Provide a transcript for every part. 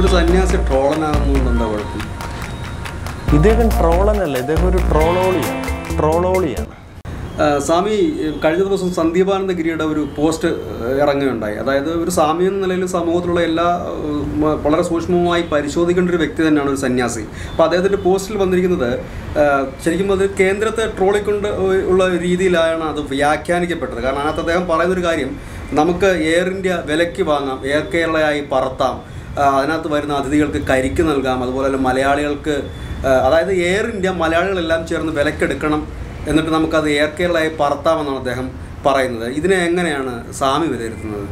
ഒരു സന്യാസി ട്രോളനാകുന്നതുകൊണ്ട് എന്താ കുഴപ്പം ഇദ്ദേഹം ട്രോളനല്ല ഇദ്ദേഹം ഒരു ട്രോളോളിയാണ് ട്രോളോളിയാണ് ആ, സ്വാമി കഴിഞ്ഞ ദിവസം സന്ദീപാനന്ദ ഗിരിയുടെ ഒരു പോസ്റ്റ് ഇറങ്ങുകയുണ്ടായി അതായത് ഒരു സ്വാമി എന്ന നിലയിൽ സമൂഹത്തിലുള്ള എല്ലാ ഉം, വളരെ സൂക്ഷ്മമായി പരിശോധിക്കേണ്ട ഒരു വ്യക്തി തന്നെയാണ് ഒരു സന്യാസി അപ്പോൾ അദ്ദേഹത്തിൻ്റെ പോസ്റ്റിൽ വന്നിരിക്കുന്നത് ആ, ശരിക്കും അത് കേന്ദ്രത്തെ ട്രോളിക്കൊണ്ട് ഉള്ള രീതിയിലാണ് അത് വ്യാഖ്യാനിക്കപ്പെട്ടത് കാരണം അതിനകത്ത് അദ്ദേഹം പറയുന്നൊരു കാര്യം നമുക്ക് എയർ ഇന്ത്യ വിലയ്ക്ക് വാങ്ങാം എയർ കേരളയായി പറത്താം ആ, അതിനകത്ത് വരുന്ന അതിഥികൾക്ക് കരിക്ക് നൽകാം അതുപോലെ തന്നെ മലയാളികൾക്ക് ആ, അതായത് എയർ ഇന്ത്യ മലയാളികളെല്ലാം ചേർന്ന് വിലക്കെടുക്കണം എന്നിട്ട് നമുക്കത് എയർ കേരളയായി പറത്താമെന്നാണ് അദ്ദേഹം പറയുന്നത് ഇതിനെ എങ്ങനെയാണ് സ്വാമി വിലയിരുത്തുന്നത്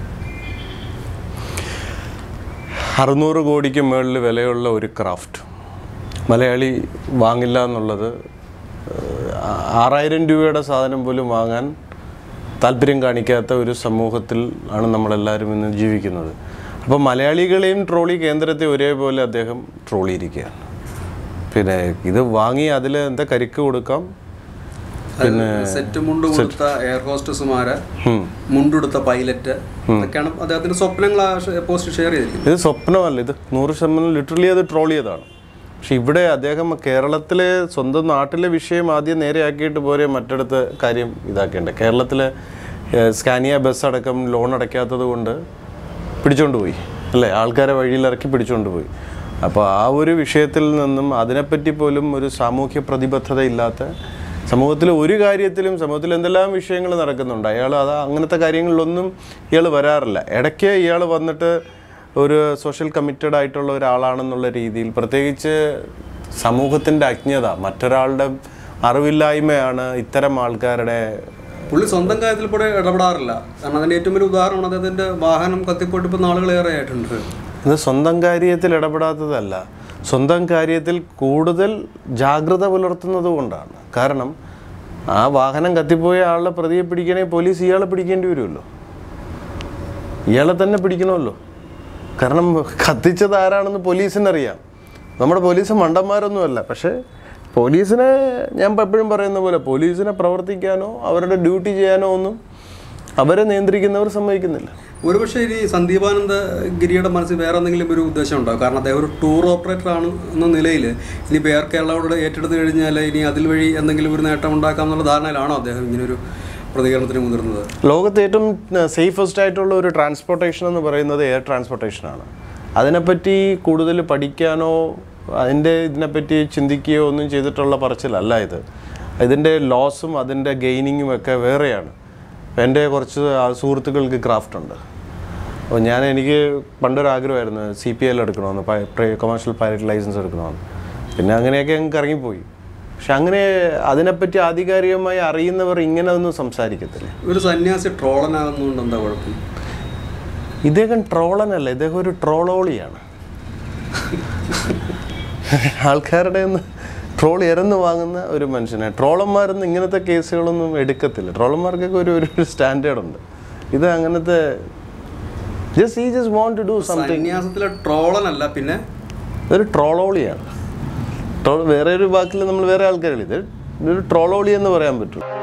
അറുന്നൂറ് കോടിക്ക് മുകളിൽ വിലയുള്ള ഒരു ക്രാഫ്റ്റ് മലയാളി വാങ്ങില്ല എന്നുള്ളത് ഏഹ്, ആറായിരം രൂപയുടെ സാധനം പോലും വാങ്ങാൻ താല്പര്യം കാണിക്കാത്ത ഒരു സമൂഹത്തിൽ ആണ് നമ്മളെല്ലാവരും ഇന്ന് ജീവിക്കുന്നത് അപ്പോൾ മലയാളികളെയും ട്രോളി കേന്ദ്രത്തെ ഒരേപോലെ അദ്ദേഹം ട്രോളിയിരിക്കുകയാണ് പിന്നെ ഇത് വാങ്ങി അതിൽ എന്താ കരിക്ക് കൊടുക്കാം പിന്നെ സെറ്റ് മുണ്ട് കൊടുത്ത എയർ ഹോസ്റ്റസുമാര് ഉം. മുണ്ടെടുത്ത പൈലറ്റ് ഇതൊക്കെയാണ് അദ്ദേഹത്തിന്റെ സ്വപ്നങ്ങൾ ആ പോസ്റ്റ് ഷെയർ ചെയ്തിരിക്കുന്നത് ഇത് സ്വപ്നമല്ല ഇത് നൂറ് ശതമാനം ലിറ്ററലി അത് ട്രോൾ ചെയ്തതാണ് പക്ഷെ ഇവിടെ അദ്ദേഹം കേരളത്തിലെ സ്വന്തം നാട്ടിലെ വിഷയം ആദ്യം നേരെയാക്കിയിട്ട് പോരെ മറ്റിടത്ത് കാര്യം ഇതാക്കേണ്ടത് കേരളത്തിലെ ഏഹ്, സ്കാനിയ ബസ് അടക്കം ലോൺ അടയ്ക്കാത്തത് കൊണ്ട് പിടിച്ചോണ്ട് പോയി അല്ലേ ആൾക്കാരെ വഴിയിലിറക്കി പിടിച്ചോണ്ട് പോയി അപ്പോൾ ആ ഒരു വിഷയത്തിൽ നിന്നും അതിനെപ്പറ്റി പോലും ഒരു സാമൂഹ്യ പ്രതിബദ്ധത ഇല്ലാത്ത സമൂഹത്തിൽ ഒരു കാര്യത്തിലും സമൂഹത്തിൽ എന്തെല്ലാം വിഷയങ്ങൾ നടക്കുന്നുണ്ട് അയാൾ അത് അങ്ങനത്തെ കാര്യങ്ങളിലൊന്നും ഇയാൾ വരാറില്ല ഇടയ്ക്ക് ഇയാൾ വന്നിട്ട് ഒരു സോഷ്യൽ കമ്മിറ്റഡ് ആയിട്ടുള്ള ഒരാളാണെന്നുള്ള രീതിയിൽ പ്രത്യേകിച്ച് സമൂഹത്തിൻ്റെ അജ്ഞത മറ്റൊരാളുടെ അറിവില്ലായ്മയാണ് ഇത്തരം ആൾക്കാരുടെ പുള്ളി സ്വന്തം കാര്യത്തിൽ കൂടെ ഇടപെടാറില്ല കാരണം അതിന്റെ ഏറ്റവും വലിയ ഉദാഹരണമാണ് അദ്ദേഹത്തിന്റെ വാഹനം കത്തിപ്പോയിട്ട് ഇപ്പൊ നാളുകളേറെ ആയിട്ടുണ്ട് ഇത് സ്വന്തം കാര്യത്തിൽ ഇടപെടാത്തതല്ല സ്വന്തം കാര്യത്തിൽ കൂടുതൽ ജാഗ്രത പുലർത്തുന്നത് കൊണ്ടാണ് കാരണം ആ വാഹനം കത്തിപ്പോയ ആളെ പ്രതിയെ പിടിക്കണമെങ്കിൽ പോലീസ് ഇയാളെ പിടിക്കേണ്ടി വരുമല്ലോ ഇയാളെ തന്നെ പിടിക്കണമല്ലോ കാരണം കത്തിച്ചത് ആരാണെന്ന് പോലീസിനറിയാം നമ്മുടെ പോലീസ് മണ്ടന്മാരൊന്നുമല്ല പക്ഷേ പോലീസിനെ ഞാൻ എപ്പോഴും പറയുന്ന പോലെ പോലീസിനെ പ്രവർത്തിക്കാനോ അവരുടെ ഡ്യൂട്ടി ചെയ്യാനോ ഒന്നും അവരെ നിയന്ത്രിക്കുന്നവർ സമ്മതിക്കുന്നില്ല ഒരുപക്ഷെ ഇനി സന്ദീപാനന്ദ ഗിരിയുടെ മനസ്സിൽ വേറെ എന്തെങ്കിലും ഒരു ഉദ്ദേശം ഉണ്ടാവും കാരണം അദ്ദേഹം ഒരു ടൂർ ഓപ്പറേറ്റർ ആണ് എന്ന നിലയിൽ ഇനി എയർ കേരളയോട് ഏറ്റെടുത്ത് കഴിഞ്ഞാൽ ഇനി അതിൽ വഴി എന്തെങ്കിലും ഒരു നേട്ടം ഉണ്ടാക്കാം എന്നുള്ള ധാരണയിലാണോ അദ്ദേഹം ഇങ്ങനെ ഒരു പ്രതികരണത്തിന് മുതിർന്നത് ലോകത്ത് ഏറ്റവും സേഫസ്റ്റ് ആയിട്ടുള്ള ഒരു ട്രാൻസ്പോർട്ടേഷൻ എന്ന് പറയുന്നത് എയർ ട്രാൻസ്പോർട്ടേഷനാണ് അതിനെപ്പറ്റി കൂടുതൽ പഠിക്കാനോ അതിൻ്റെ ഇതിനെപ്പറ്റി ചിന്തിക്കുകയോ ഒന്നും ചെയ്തിട്ടുള്ള പറച്ചിലല്ല ഇത് ഇതിൻ്റെ ലോസും അതിൻ്റെ ഗെയിനിങ്ങും ഒക്കെ വേറെയാണ് എൻ്റെ കുറച്ച് ആ സുഹൃത്തുക്കൾക്ക് ക്രാഫ്റ്റ് ഉണ്ട് അപ്പോൾ ഞാൻ എനിക്ക് പണ്ടൊരു ആഗ്രഹമായിരുന്നു സി പി എൽ എടുക്കണമെന്ന് കൊമേഴ്ഷ്യൽ പൈലറ്റ് ലൈസൻസ് എടുക്കണമെന്ന് പിന്നെ അങ്ങനെയൊക്കെ ഞങ്ങൾക്ക് ഇറങ്ങിപ്പോയി പക്ഷെ അങ്ങനെ അതിനെപ്പറ്റി ആധികാരികമായി അറിയുന്നവർ ഇങ്ങനെ ഒന്നും സംസാരിക്കത്തില്ല ഒരു സന്യാസി ട്രോളനാകുന്നതുകൊണ്ട് എന്താ കുഴപ്പം ഇദ്ദേഹം ട്രോളനല്ല ഇദ്ദേഹം ഒരു ട്രോളോളിയാണ് ആൾക്കാരുടെ നിന്ന് ട്രോൾ ഇരന്ന് വാങ്ങുന്ന ഒരു മനുഷ്യനാണ് ട്രോളന്മാരൊന്നും ഇങ്ങനത്തെ കേസുകളൊന്നും എടുക്കത്തില്ല ട്രോളന്മാർക്കൊക്കെ ഒരു ഒരു സ്റ്റാൻഡേർഡ് ഉണ്ട് ഇത് അങ്ങനത്തെ ജസ്റ്റ് ഈ just want to do something സന്യാസത്തിലെ ട്രോളനല്ല പിന്നെ ഇതൊരു ട്രോളോളിയാണ് ട്രോൾ വേറെ ഒരു വാക്കിൽ നമ്മൾ വേറെ ആൾക്കാരില്ല ഇത് ഇതൊരു ട്രോളോളി എന്ന് പറയാൻ പറ്റും